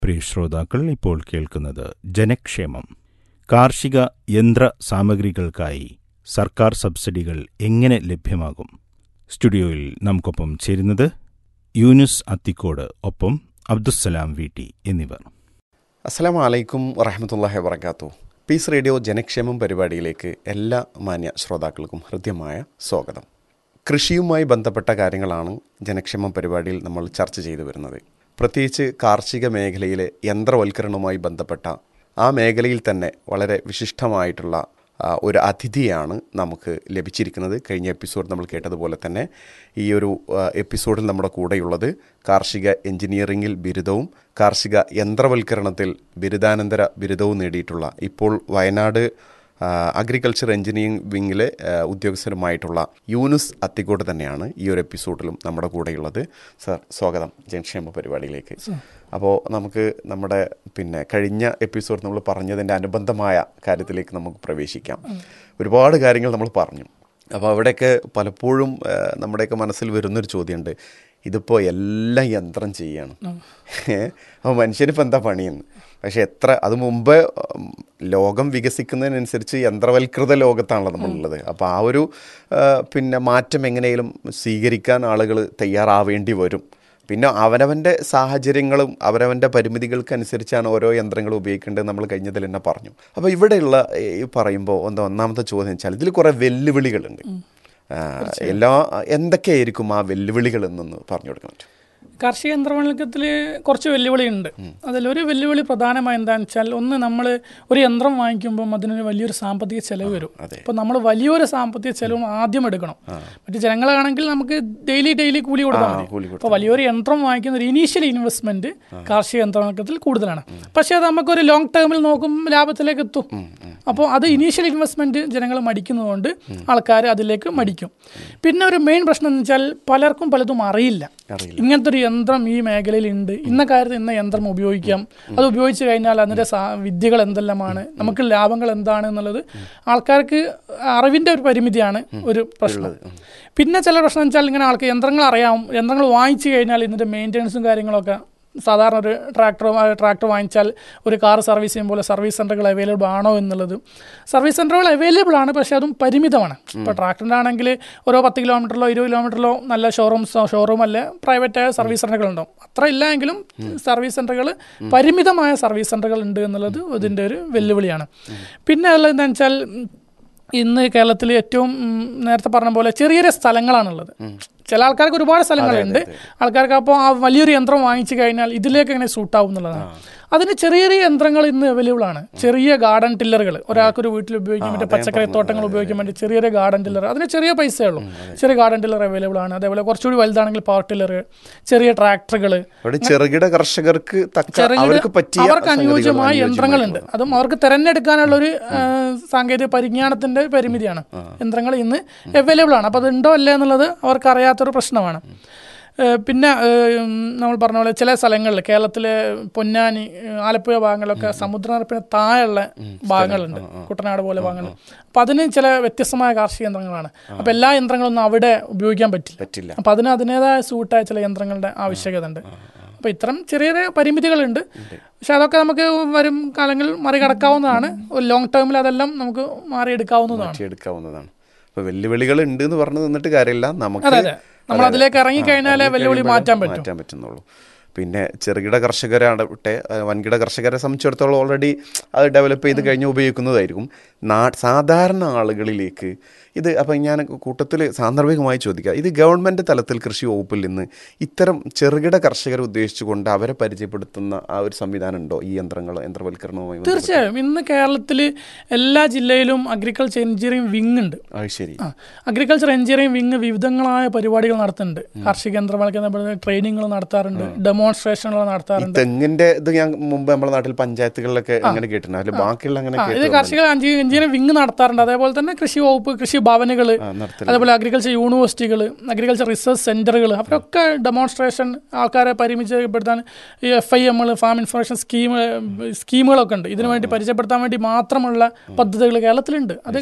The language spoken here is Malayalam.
പ്രിയ ശ്രോതാക്കൾ ഇപ്പോൾ കേൾക്കുന്നത് ജനക്ഷേമം കാർഷിക യന്ത്ര സാമഗ്രികൾക്കായി സർക്കാർ സബ്സിഡികൾ എങ്ങനെ ലഭ്യമാകും സ്റ്റുഡിയോയിൽ നമുക്കൊപ്പം ചേരുന്നത് യൂനുസ് അത്തിക്കോട് ഒപ്പം അബ്ദുസ്സലാം വീട്ടി എന്നിവർ അസ്സാം വലൈക്കും വറഹമത്തല്ലാഹി വർക്കാത്തു പീസ് റേഡിയോ ജനക്ഷേമം പരിപാടിയിലേക്ക് എല്ലാ മാന്യ ശ്രോതാക്കൾക്കും ഹൃദ്യമായ സ്വാഗതം കൃഷിയുമായി ബന്ധപ്പെട്ട കാര്യങ്ങളാണ് ജനക്ഷേമം പരിപാടിയിൽ നമ്മൾ ചർച്ച ചെയ്തു വരുന്നത് പ്രത്യേകിച്ച് കാർഷിക മേഖലയിലെ യന്ത്രവൽക്കരണവുമായി ബന്ധപ്പെട്ട ആ മേഖലയിൽ തന്നെ വളരെ വിശിഷ്ടമായിട്ടുള്ള ആ, ഒരു അതിഥിയാണ് നമുക്ക് ലഭിച്ചിരിക്കുന്നത് കഴിഞ്ഞ എപ്പിസോഡ് നമ്മൾ കേട്ടതുപോലെ തന്നെ ഈ ഒരു ആ, എപ്പിസോഡിൽ നമ്മുടെ കൂടെയുള്ളത് കാർഷിക എഞ്ചിനീയറിംഗിൽ ബിരുദവും കാർഷിക യന്ത്രവൽക്കരണത്തിൽ ബിരുദാനന്തര ബിരുദവും നേടിയിട്ടുള്ള ഇപ്പോൾ വയനാട് ആ, അഗ്രികൾച്ചർ എഞ്ചിനീയറിംഗ് വിങ്ങിലെ ആ, ഉദ്യോഗസ്ഥരുമായിട്ടുള്ള യൂനുസ് അത്തിക്കോട് തന്നെയാണ് ഈ ഒരു എപ്പിസോഡിലും നമ്മുടെ കൂടെയുള്ളത് സർ സ്വാഗതം ജനക്ഷേമ പരിപാടിയിലേക്ക് അപ്പോൾ നമുക്ക് നമ്മുടെ പിന്നെ കഴിഞ്ഞ എപ്പിസോഡ് നമ്മൾ പറഞ്ഞതിൻ്റെ അനുബന്ധമായ കാര്യത്തിലേക്ക് നമുക്ക് പ്രവേശിക്കാം ഒരുപാട് കാര്യങ്ങൾ നമ്മൾ പറഞ്ഞു അപ്പോൾ അവിടെയൊക്കെ പലപ്പോഴും ആ, നമ്മുടെയൊക്കെ മനസ്സിൽ വരുന്നൊരു ചോദ്യമുണ്ട് ഇതിപ്പോൾ എല്ലാം യന്ത്രം ചെയ്യാണ് അപ്പോൾ മനുഷ്യനിപ്പോൾ എന്താ പണിയെന്ന് പക്ഷെ എത്ര അത് മുമ്പ് ഉം, ലോകം വികസിക്കുന്നതിനനുസരിച്ച് യന്ത്രവൽകൃത ലോകത്താണല്ലോ നമ്മളുള്ളത് അപ്പോൾ ആ ഒരു ആ, പിന്നെ മാറ്റം എങ്ങനെയും സ്വീകരിക്കാൻ ആളുകൾ തയ്യാറാവേണ്ടി വരും പിന്നെ അവനവൻ്റെ സാഹചര്യങ്ങളും അവനവൻ്റെ പരിമിതികൾക്കനുസരിച്ചാണ് ഓരോ യന്ത്രങ്ങൾ ഉപയോഗിക്കേണ്ടത് നമ്മൾ കഴിഞ്ഞതിൽ തന്നെ പറഞ്ഞു അപ്പോൾ ഇവിടെയുള്ള ഈ പറയുമ്പോൾ എന്താ ഒന്നാമത്തെ ചോദ്യം വെച്ചാൽ ഇതിൽ കുറേ വെല്ലുവിളികളുണ്ട് ആ, എല്ലാ എന്തൊക്കെയായിരിക്കും ആ വെല്ലുവിളികൾ എന്നൊന്ന് പറഞ്ഞു കൊടുക്കാൻ പറ്റും കാർഷിക യന്ത്രവൽക്കത്തിൽ കുറച്ച് വെല്ലുവിളിയുണ്ട് അതിലൊരു വെല്ലുവിളി പ്രധാനമായി എന്താണെന്ന് വെച്ചാൽ ഒന്ന് നമ്മൾ ഒരു യന്ത്രം വാങ്ങിക്കുമ്പം അതിനൊരു വലിയൊരു സാമ്പത്തിക ചെലവ് വരും അതെ. അപ്പോൾ നമ്മൾ വലിയൊരു സാമ്പത്തിക ചെലവും ആദ്യം എടുക്കണം മറ്റു ജനങ്ങളാണെങ്കിൽ നമുക്ക് ഡെയിലി ഡെയിലി കൂലി കൊടുത്താൽ മതി കൂലി അപ്പോൾ വലിയൊരു യന്ത്രം വാങ്ങിക്കുന്ന ഒരു ഇനീഷ്യൽ ഇൻവെസ്റ്റ്മെന്റ് കാർഷിക യന്ത്രവൽക്കത്തിൽ കൂടുതലാണ് പക്ഷേ അത് നമുക്കൊരു ലോങ് ടേമിൽ നോക്കും ലാഭത്തിലേക്ക് എത്തും അപ്പോൾ അത് ഇനീഷ്യൽ ഇൻവെസ്റ്റ്മെന്റ് ജനങ്ങൾ മടിക്കുന്നതുകൊണ്ട് ആൾക്കാർ അതിലേക്ക് മടിക്കും പിന്നെ ഒരു മെയിൻ പ്രശ്നം എന്ന് വെച്ചാൽ പലർക്കും പലതും അറിയില്ല അറിയില്ല. ഇങ്ങനത്തെ ഒരു യന്ത്രം ഈ മേഖലയിൽ ഉണ്ട് ഇന്ന കാര്യത്തിൽ ഇന്ന യന്ത്രം ഉപയോഗിക്കാം അത് ഉപയോഗിച്ച് കഴിഞ്ഞാൽ അതിന്റെ സാ വിദ്യകൾ എന്തെല്ലാമാണ് നമുക്ക് ലാഭങ്ങൾ എന്താണ് എന്നുള്ളത് ആൾക്കാർക്ക് അറിവിന്റെ ഒരു പരിമിതിയാണ് ഒരു പ്രശ്നം പിന്നെ ചില പ്രശ്നം എന്ന് വെച്ചാൽ ഇങ്ങനെ ആൾക്ക് യന്ത്രങ്ങൾ അറിയാം യന്ത്രങ്ങൾ വാങ്ങിച്ചു കഴിഞ്ഞാൽ ഇതിന്റെ മെയിൻ്റെനൻസും കാര്യങ്ങളൊക്കെ സാധാരണ ഒരു ട്രാക്ടർ ട്രാക്ടർ വാങ്ങിച്ചാൽ ഒരു കാർ സർവീസ് ചെയ്യുമ്പോൾ സർവീസ് സെൻ്ററുകൾ അവൈലബിൾ ആണോ എന്നുള്ളത് സർവീസ് സെൻ്ററുകൾ അവൈലബിൾ ആണ് പക്ഷേ അതും പരിമിതമാണ് ഇപ്പോൾ ട്രാക്ടറിൻ്റെ ആണെങ്കിൽ ഓരോ പത്ത് കിലോമീറ്ററിലോ ഇരുപത് കിലോമീറ്ററിലോ നല്ല ഷോറൂംസ് ഷോറൂം അല്ലെ പ്രൈവറ്റ് സർവീസ് സെൻ്ററുകൾ ഉണ്ടാവും അത്ര ഇല്ല എങ്കിലും സർവീസ് സെൻ്ററുകൾ പരിമിതമായ സർവീസ് സെൻ്ററുകൾ ഉണ്ട് എന്നുള്ളത് ഇതിൻ്റെ ഒരു വെല്ലുവിളിയാണ് പിന്നെ ഉള്ളത് എന്താണെന്ന് വെച്ചാൽ ഇന്ന് കേരളത്തിൽ ഏറ്റവും ഉം, നേരത്തെ പറഞ്ഞ പോലെ ചെറിയ ചെറിയ സ്ഥലങ്ങളാണുള്ളത് ചില ആൾക്കാർക്ക് ഒരുപാട് സ്ഥലങ്ങളുണ്ട് ആൾക്കാർക്ക് അപ്പോൾ ആ വലിയൊരു യന്ത്രം വാങ്ങിച്ചു കഴിഞ്ഞാൽ ഇതിലേക്ക് എങ്ങനെ സൂട്ടാവും എന്നുള്ളതാണ് അതിന് ചെറിയ ചെറിയ യന്ത്രങ്ങൾ ഇന്ന് അവൈലബിൾ ആണ് ചെറിയ ഗാർഡൻ ടില്ലറുകൾ ഒരാൾക്കൊരു വീട്ടിൽ ഉപയോഗിക്കാൻ വേണ്ടി പച്ചക്കറി തോട്ടങ്ങൾ ഉപയോഗിക്കാൻ വേണ്ടി ചെറിയ ചെറിയ ഗാർഡൻ ടില്ലർ അതിന് ചെറിയ പൈസയേ ഉള്ളൂ ചെറിയ ഗാർഡൻ ടില്ലർ അവൈലബിൾ ആണ് അതേപോലെ കുറച്ചുകൂടി വലുതാണെങ്കിൽ പവർ ടില്ലർ ചെറിയ ട്രാക്ടറുകൾ അവിടെ ചെറുകിട കർഷകർക്ക് തക്ക ചെറുകിട അവർക്ക് പറ്റിയ അവർക്ക് സംഗതികൾ അനുയോജ്യമായ യന്ത്രങ്ങളുണ്ട് അനുയോജ്യമായിട്ടുള്ളത്. അതും അവർക്ക് തിരഞ്ഞെടുക്കാനുള്ള ഒരു സാങ്കേതിക പരിജ്ഞാനത്തിന്റെ പരിമിതിയാണ് യന്ത്രങ്ങൾ ഇന്ന് അവൈലബിൾ ആണ് അപ്പോൾ അതുണ്ടോ അല്ലേ എന്നുള്ളത് അവർക്ക് അറിയാത്തൊരു പ്രശ്നമാണ് ഏഹ് പിന്നെ ഏഹ് നമ്മൾ പറഞ്ഞ പോലെ ചില സ്ഥലങ്ങളിൽ കേരളത്തിലെ പൊന്നാനി ഏഹ് ആലപ്പുഴ ഭാഗങ്ങളിലൊക്കെ സമുദ്രനിരപ്പിന് താഴെയുള്ള ഭാഗങ്ങളുണ്ട് കുട്ടനാട് പോലെ ഭാഗങ്ങൾ അപ്പം അതിന് ചില വ്യത്യസ്തമായ കാർഷിക യന്ത്രങ്ങളാണ് അപ്പം എല്ലാ യന്ത്രങ്ങളൊന്നും അവിടെ ഉപയോഗിക്കാൻ പറ്റില്ല പറ്റില്ല അപ്പം അതിന് അതിൻ്റെതായ സൂട്ടായ ചില യന്ത്രങ്ങളുടെ ആവശ്യകത ഉണ്ട് അപ്പോൾ ഇത്തരം ചെറിയ ചെറിയ പരിമിതികളുണ്ട് പക്ഷെ അതൊക്കെ നമുക്ക് വരും കാലങ്ങളിൽ മറികടക്കാവുന്നതാണ് ഒരു ലോങ് ടേമിൽ അതെല്ലാം നമുക്ക് മാറിയെടുക്കാവുന്നതാണ് മാറ്റിയെടുക്കാവുന്നതാണ് അപ്പൊ വെല്ലുവിളികൾ ഉണ്ട് എന്ന് പറഞ്ഞു നിന്നിട്ട് കാര്യമില്ല നമുക്ക് അതെ, അതെ. നമ്മൾ അതെ, അതെ. അതിലേക്ക് ഇറങ്ങി ആ, കഴിഞ്ഞാലേ ഇറങ്ങി വെല്ലുവിളി കഴിയുമ്പോഴേ മാറ്റാൻ പറ്റൂ. മാറ്റാൻ പറ്റുന്നുള്ളൂ പിന്നെ ചെറുകിട കർഷകരാകട്ടെ ആ, വൻകിട കർഷകരെ സംബന്ധിച്ചിടത്തോളം ഓൾറെഡി അത് ഡെവലപ്പ് ചെയ്ത് കഴിഞ്ഞ് ഉപയോഗിക്കുന്നതായിരിക്കും നാ സാധാരണ ആളുകളിലേക്ക് ഇത് അപ്പം ഞാൻ കൂട്ടത്തിൽ സാന്ദർഭികമായി ചോദിക്കാം ഇത് ഗവൺമെൻറ് തലത്തിൽ കൃഷി വകുപ്പിൽ നിന്ന് ഇത്തരം ചെറുകിട കർഷകരെ ഉദ്ദേശിച്ചുകൊണ്ട് അവരെ പരിചയപ്പെടുത്തുന്ന ആ ഒരു സംവിധാനം ഉണ്ടോ ഈ യന്ത്രങ്ങൾ യന്ത്രവൽക്കരണവുമായി ബന്ധപ്പെട്ട്? തീർച്ചയായും ഇന്ന് കേരളത്തിൽ എല്ലാ ജില്ലയിലും അഗ്രികൾച്ചർ എഞ്ചിനീയറിംഗ് വിങ് ഉണ്ട് അത് ശരി ആ അഗ്രികൾച്ചർ എഞ്ചിനീയറിംഗ് വിങ് വിവിധങ്ങളായ പരിപാടികൾ നടത്തുന്നുണ്ട് കാർഷിക യന്ത്രവൽക്കരണ ട്രെയിനിങ്ങുകൾ നടത്താറുണ്ട് ഡെമോൺസ്ട്രേഷനുകൾ ഈ നടത്താറുണ്ട് തെങ്ങിന്റെ ഇത് ഞാൻ മുമ്പ് നമ്മുടെ നാട്ടിൽ പഞ്ചായത്തുകളിലൊക്കെ അങ്ങനെ കേട്ടിട്ടുണ്ട് അതിൽ ബാക്കിയുള്ള അങ്ങനെ ആ, ഇത് കേട്ടു കാർഷിക എഞ്ചിനീയറിംഗ് വിങ് നടത്താറുണ്ട് അതേപോലെ തന്നെ കൃഷി വകുപ്പ് കൃഷി ഭവനുകൾ നടത്തൽ അതേപോലെ അഗ്രികൾച്ചർ യൂണിവേഴ്സിറ്റികൾ അഗ്രികൾച്ചർ റിസർച്ച് സെന്ററുകൾ അവരൊക്കെ ഡെമോൺസ്ട്രേഷൻ ആൾക്കാരെ പരിമിതപ്പെടുത്താൻ ഈ എഫ് ഐ എമ്മുകൾ ഫാം ഇൻഫർമേഷൻ സ്കീം സ്കീമുകളൊക്കെ ഉണ്ട് ഇതിനു വേണ്ടി പരിചയപ്പെടുത്താൻ വേണ്ടി മാത്രമുള്ള പദ്ധതികൾ കേരളത്തിലുണ്ട് അത്